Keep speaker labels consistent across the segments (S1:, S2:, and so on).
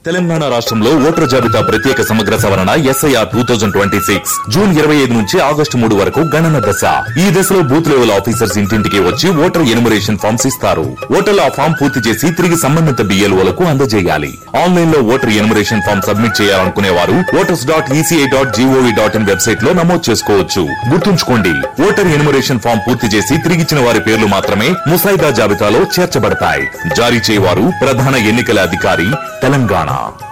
S1: తెలంగాణ రాష్ట్రంలో ఓటర్ జాబితా ప్రత్యేక సమగ్ర సవరణ SIR two thousand twenty six June ఇరవై ఐదు నుంచి ఆగస్టు మూడు వరకు గణన దశ ఈ దశలో బూత్ లెవెల్ ఆఫీసర్స్ ఇంటింటికి వచ్చి ఓటర్ ఎనుమరేషన్ ఫామ్స్ ఇస్తారు ఓటర్లు ఆ ఫామ్ పూర్తి చేసి తిరిగి సంబంధిత బిఎల్ఓలకు అందజేయాలి ఆన్లైన్ లో ఓటర్ ఎనుమరేషన్ ఫామ్ సబ్మిట్ చేయాలనుకునే వారు voters dot ECI dot GOV dot in website లో నమోదు చేసుకోవచ్చు గుర్తుంచుకోండి ఓటర్ ఎనుమరేషన్ ఫామ్ పూర్తి చేసి తిరిగిచ్చిన వారి పేర్లు మాత్రమే ముసాయిదా జాబితాలో చేర్చబడతాయి జారీ చేయవారు ప్రధాన ఎన్నికల అధికారి తెలంగాణ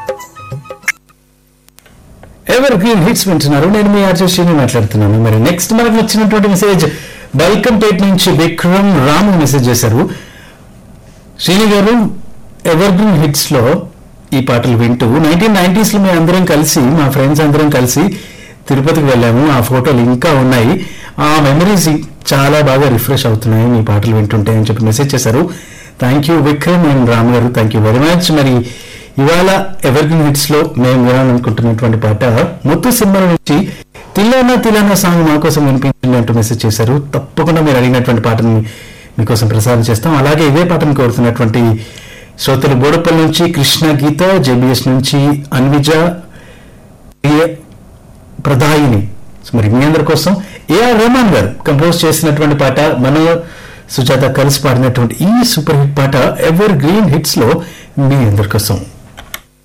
S2: ఎవర్ గ్రీన్ హిట్స్ వింటున్నారు నేను మీ ఆర్జే శ్రీని మాట్లాడుతున్నాను మరి నెక్స్ట్ మనకు వచ్చినటువంటి మెసేజ్ బల్కంపేట్ నుంచి విక్రమ్ రాము మెసేజ్ చేశారు శ్రీని గారు ఎవర్ గ్రీన్ హిట్స్ లో ఈ పాటలు వింటూ నైన్టీన్ నైన్టీస్ లో మేము అందరం కలిసి మా ఫ్రెండ్స్ అందరం కలిసి తిరుపతికి వెళ్ళాము ఆ ఫోటోలు ఇంకా ఉన్నాయి ఆ మెమరీస్ చాలా బాగా రిఫ్రెష్ అవుతున్నాయి మీ పాటలు వింటుంటే అని చెప్పి మెసేజ్ చేశారు thank you Vikram and Ram గారు థ్యాంక్ యూ వెరీ మచ్ మరి ఇవాళ ఎవర్ గ్రీన్ హిట్స్ లో మేము వినాలనుకుంటున్నటువంటి పాట ముత్తు సినిమా నుంచి తిల్లానా తిల్లానా సాంగ్ మా కోసం వినిపించండి అంటూ మెసేజ్ చేశారు తప్పకుండా మీరు అడిగినటువంటి పాటని మీకోసం ప్రసారం చేస్తాం అలాగే ఇదే పాటను కోరుతున్నటువంటి శ్రోతలు బోడపల్లి నుంచి కృష్ణ గీత జేబిఎస్ నుంచి అన్విజ ఏ- ప్రదాయిని సో మరి మీ అందరి కోసం ఏఆర్ రెహమాన్ గారు కంపోజ్ చేసినటువంటి పాట మన సుజాత కలిసి పాడినటువంటి ఈ సూపర్ హిట్ పాట ఎవర్ గ్రీన్ హిట్స్ లో మీ అందరి కోసం